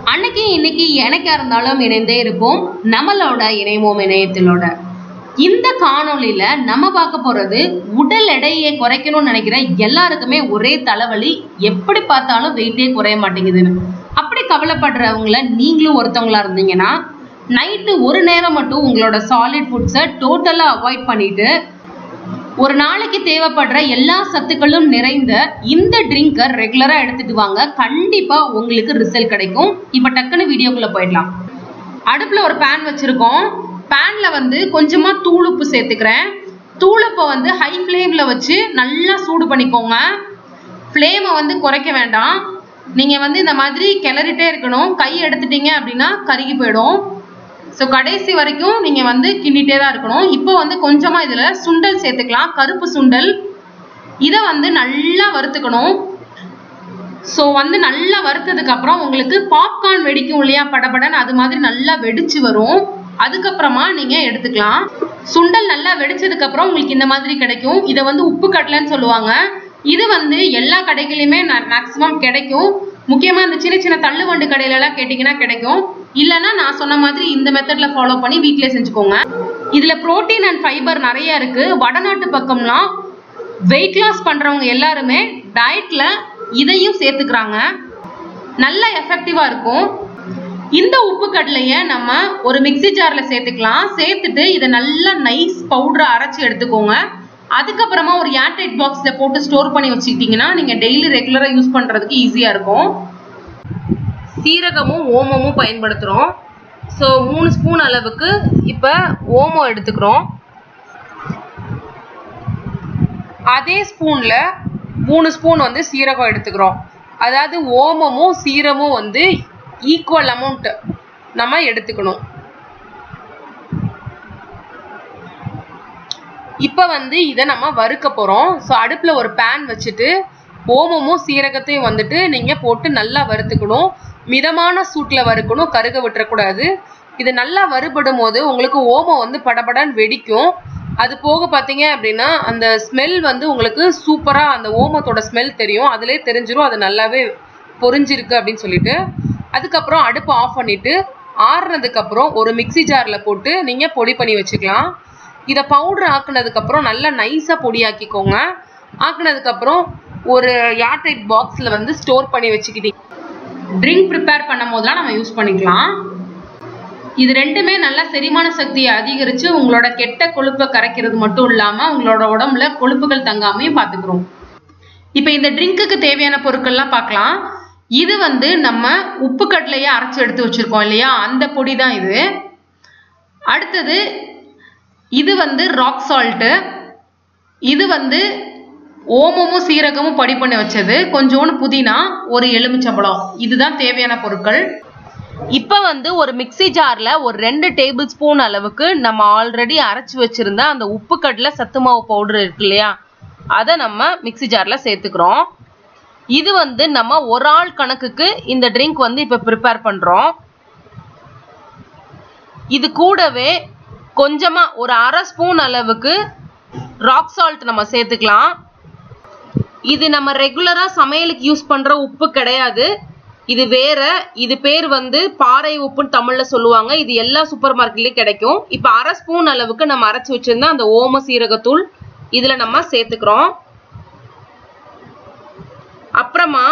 அன்னைக்கு இன்னைக்கு எனக்கா இருந்தாலும் இணைந்தே இருப்போம் நம்மளோட இணைவோம் இணையத்திலோட இந்த காணொளியில நம்ம பார்க்க போறது உடல் எடையை குறைக்கணும்னு நினைக்கிற எல்லாருக்குமே ஒரே தலைவலி எப்படி பார்த்தாலும் வெயிட்டே குறைய மாட்டேங்குதுன்னு அப்படி கவலைப்படுறவங்கள நீங்களும் ஒருத்தவங்களா இருந்தீங்கன்னா நைட்டு ஒரு நேரம் மட்டும் உங்களோட சாலிட் ஃபுட்ஸை டோட்டலா அவாய்ட் பண்ணிட்டு ஒரு நாளைக்கு தேவைப்படுற எல்லா சத்துக்களும் நிறைந்த இந்த ட்ரிங்கை ரெகுலரா எடுத்துட்டு வாங்க கண்டிப்பா உங்களுக்கு ரிசல்ட் கிடைக்கும் இப்ப டக்குன்னு வீடியோக்குள்ள போயிடலாம் அடுப்புல ஒரு பேன் வச்சிருக்கோம் பேன்ல வந்து கொஞ்சமா தூளுப்பு சேர்த்துக்கிறேன் தூளுப்பை வந்து ஹை ஃப்ளேம்ல வச்சு நல்லா சூடு பண்ணிக்கோங்க ஃப்ளேமை வந்து குறைக்க வேண்டாம் நீங்க வந்து இந்த மாதிரி கிளறிட்டே இருக்கணும் கை எடுத்துட்டீங்க அப்படின்னா கருகி போயிடும் ஸோ கடைசி வரைக்கும் நீங்க வந்து கிண்டிட்டே தான் இருக்கணும் இப்போ வந்து கொஞ்சமா இதுல சுண்டல் சேர்த்துக்கலாம் கருப்பு சுண்டல் இதை வந்து நல்லா வறுத்துக்கணும் ஸோ வந்து நல்லா வறுத்ததுக்கு அப்புறம் உங்களுக்கு பாப்கார்ன் வெடிக்கும் இல்லையா படபடன்னு அது மாதிரி நல்லா வெடிச்சு வரும் அதுக்கப்புறமா நீங்க எடுத்துக்கலாம் சுண்டல் நல்லா வெடிச்சதுக்கு அப்புறம் உங்களுக்கு இந்த மாதிரி கிடைக்கும் இதை வந்து உப்பு கட்டலன்னு சொல்லுவாங்க இது வந்து எல்லா கடைகளையுமே மேக்சிமம் கிடைக்கும் முக்கியமா இந்த சின்ன சின்ன தள்ளுவண்டு கடையில எல்லாம் கேட்டீங்கன்னா கிடைக்கும் இல்லைன்னா நான் சொன்ன மாதிரி இந்த மெத்தட்ல ஃபாலோ பண்ணி வீட்டிலே செஞ்சுக்கோங்க இதுல புரோட்டீன் அண்ட் ஃபைபர் நிறைய இருக்கு வடநாட்டு பக்கம்லாம் வெயிட் லாஸ் பண்றவங்க எல்லாருமே டயட்ல இதையும் சேர்த்துக்கிறாங்க நல்ல எஃபெக்டிவா இருக்கும் இந்த உப்பு கடலைய நம்ம ஒரு மிக்சி ஜார்ல சேர்த்துக்கலாம் சேர்த்துட்டு இதை நல்லா நைஸ் பவுடரை அரைச்சி எடுத்துக்கோங்க அதுக்கப்புறமா ஒரு ஏர்டைட் பாக்ஸ்ல போட்டு ஸ்டோர் பண்ணி வச்சுக்கிட்டீங்கன்னா நீங்க டெய்லி ரெகுலரா யூஸ் பண்றதுக்கு ஈஸியா இருக்கும் சீரகமும் ஓமமும் பயன்படுத்துறோம் ஸோ மூணு ஸ்பூன் அளவுக்கு இப்போ ஓமம் எடுத்துக்கிறோம் அதே ஸ்பூன்ல மூணு ஸ்பூன் வந்து சீரகம் எடுத்துக்கிறோம் அதாவது ஓமமும் சீரமும் வந்து ஈக்குவல் அமௌண்ட் நம்ம எடுத்துக்கணும் இப்போ வந்து இதை நம்ம வறுக்க போகிறோம் ஸோ அடுப்பில் ஒரு பேன் வச்சுட்டு ஓமமும் சீரகத்தையும் வந்துட்டு நீங்கள் போட்டு நல்லா வறுத்துக்கணும் மிதமான சூட்டில் வறுக்கணும் கருக விட்டுறக்கூடாது இது நல்லா வறுபடும் போது உங்களுக்கு ஓமம் வந்து படபடன்னு வெடிக்கும் அது போக பார்த்தீங்க அப்படின்னா அந்த ஸ்மெல் வந்து உங்களுக்கு சூப்பராக அந்த ஓமத்தோட ஸ்மெல் தெரியும் அதிலே தெரிஞ்சிரும் அது நல்லாவே பொரிஞ்சிருக்கு அப்படின்னு சொல்லிட்டு அதுக்கப்புறம் அடுப்பு ஆஃப் பண்ணிட்டு ஆறுனதுக்கப்புறம் ஒரு மிக்சி ஜாரில் போட்டு நீங்கள் பொடி பண்ணி வச்சுக்கலாம் இதை பவுடர் ஆக்குனதுக்கப்புறம் நல்லா நைஸாக பொடியாக்கிக்கோங்க ஆக்குனதுக்கப்புறம் ஒரு ஏர்டைட் பாக்ஸில் வந்து ஸ்டோர் பண்ணி வச்சுக்கிட்டீங்க ட்ரிங்க் ப்ரிப்பேர் பண்ணும் போதெல்லாம் நம்ம யூஸ் பண்ணிக்கலாம் இது ரெண்டுமே நல்லா செரிமான சக்தியை அதிகரித்து உங்களோட கெட்ட கொழுப்பை கரைக்கிறது மட்டும் இல்லாமல் உங்களோட உடம்புல கொழுப்புகள் தங்காமையும் பார்த்துக்கிறோம் இப்போ இந்த ட்ரிங்க்குக்கு தேவையான பொருட்கள்லாம் பார்க்கலாம் இது வந்து நம்ம உப்பு கடலையை அரைச்சி எடுத்து வச்சிருக்கோம் இல்லையா அந்த பொடி தான் இது அடுத்தது இது வந்து ராக் சால்ட்டு இது வந்து ஓமமும் சீரகமும் பொடி பண்ணி வச்சது கொஞ்சோண்டு புதினா ஒரு எலுமிச்சம்பழம் இதுதான் தேவையான பொருட்கள் இப்போ வந்து ஒரு மிக்சி ஜாரில் ஒரு ரெண்டு டேபிள் ஸ்பூன் அளவுக்கு நம்ம ஆல்ரெடி அரைச்சி வச்சிருந்த அந்த உப்பு கடலை சத்து மாவு பவுடர் இருக்கு இல்லையா அதை நம்ம மிக்சி ஜாரில் சேர்த்துக்கிறோம் இது வந்து நம்ம ஒரு ஆள் கணக்குக்கு இந்த ட்ரிங்க் வந்து இப்போ ப்ரிப்பேர் பண்ணுறோம் இது கூடவே கொஞ்சமாக ஒரு அரை ஸ்பூன் அளவுக்கு ராக் சால்ட் நம்ம சேர்த்துக்கலாம் இது நம்ம ரெகுலராக சமையலுக்கு யூஸ் பண்ணுற உப்பு கிடையாது இது வேற இது பேர் வந்து பாறை உப்புன்னு தமிழ்ல சொல்லுவாங்க இது எல்லா சூப்பர் மார்க்கெட்லயும் கிடைக்கும் இப்போ அரை ஸ்பூன் அளவுக்கு நம்ம அரைச்சி வச்சிருந்த அந்த ஓம சீரகத்தூள் இதுல நம்ம சேர்த்துக்கிறோம் அப்புறமா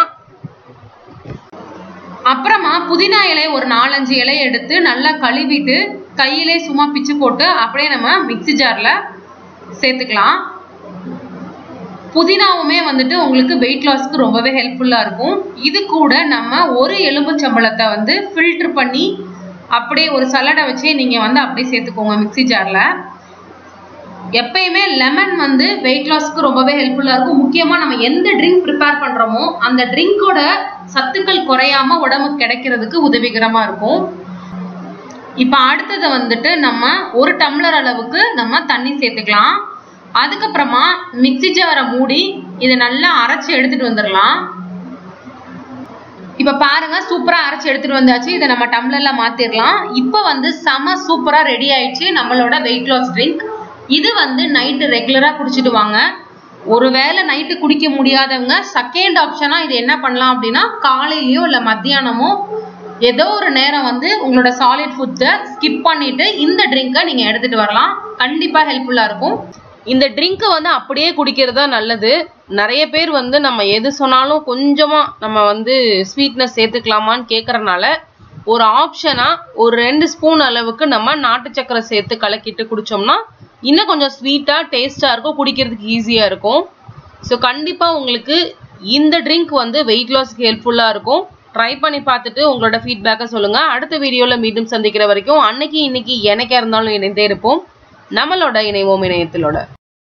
அப்புறமா புதினா இலை ஒரு நாலஞ்சு இலை எடுத்து நல்லா கழுவிட்டு கையிலே சும்மா பிச்சு போட்டு அப்படியே நம்ம மிக்சி ஜார்ல சேர்த்துக்கலாம் புதினாவுமே வந்துட்டு உங்களுக்கு வெயிட் லாஸ்க்கு ரொம்பவே ஹெல்ப்ஃபுல்லாக இருக்கும் இது கூட நம்ம ஒரு எலும்புச்சம்பளத்தை வந்து ஃபில்டர் பண்ணி அப்படியே ஒரு சலடை வச்சு நீங்கள் வந்து அப்படியே சேர்த்துக்கோங்க மிக்சி ஜாரில் எப்பயுமே லெமன் வந்து வெயிட் லாஸ்க்கு ரொம்பவே ஹெல்ப்ஃபுல்லாக இருக்கும் முக்கியமாக நம்ம எந்த ட்ரிங்க் ப்ரிப்பேர் பண்ணுறோமோ அந்த ட்ரிங்கோட சத்துக்கள் குறையாம உடம்புக்கு கிடைக்கிறதுக்கு உதவிகரமாக இருக்கும் இப்போ அடுத்தது வந்துட்டு நம்ம ஒரு டம்ளர் அளவுக்கு நம்ம தண்ணி சேர்த்துக்கலாம் அதுக்கப்புறமா மிக்சி ஜாரை மூடி இதை நல்லா அரைச்சி எடுத்துட்டு வந்துடலாம் இப்போ பாருங்க சூப்பரா அரைச்சி எடுத்துட்டு வந்தாச்சு இதை நம்ம டம்ளர்ல மாத்திரலாம் இப்போ வந்து செம சூப்பரா ரெடி ஆயிடுச்சு நம்மளோட வெயிட் லாஸ் ட்ரிங்க் இது வந்து நைட்டு ரெகுலரா குடிச்சிட்டு வாங்க ஒருவேளை நைட்டு குடிக்க முடியாதவங்க செகண்ட் ஆப்ஷனா இது என்ன பண்ணலாம் அப்படின்னா காலையிலயோ இல்லை மத்தியானமோ ஏதோ ஒரு நேரம் வந்து உங்களோட சாலிட் ஃபுட்ஸை ஸ்கிப் பண்ணிட்டு இந்த ட்ரிங்கை நீங்க எடுத்துட்டு வரலாம் கண்டிப்பா ஹெல்ப்ஃபுல்லா இருக்கும் இந்த ட்ரிங்க்கை வந்து அப்படியே குடிக்கிறது தான் நல்லது நிறைய பேர் வந்து நம்ம எது சொன்னாலும் கொஞ்சமாக நம்ம வந்து ஸ்வீட்னஸ் சேர்த்துக்கலாமான்னு கேட்குறனால ஒரு ஆப்ஷனாக ஒரு ரெண்டு ஸ்பூன் அளவுக்கு நம்ம நாட்டு சக்கரை சேர்த்து கலக்கிட்டு குடித்தோம்னா இன்னும் கொஞ்சம் ஸ்வீட்டாக டேஸ்ட்டாக இருக்கும் குடிக்கிறதுக்கு ஈஸியாக இருக்கும் ஸோ கண்டிப்பாக உங்களுக்கு இந்த ட்ரிங்க் வந்து வெயிட் லாஸ்க்கு ஹெல்ப்ஃபுல்லாக இருக்கும் ட்ரை பண்ணி பார்த்துட்டு உங்களோட ஃபீட்பேக்கை சொல்லுங்கள் அடுத்த வீடியோவில் மீண்டும் சந்திக்கிற வரைக்கும் அன்னைக்கு இன்னைக்கு எனக்கே இருந்தாலும் இணைந்தே இருப்போம் நம்மளோட இணைவோம் இணையத்திலோட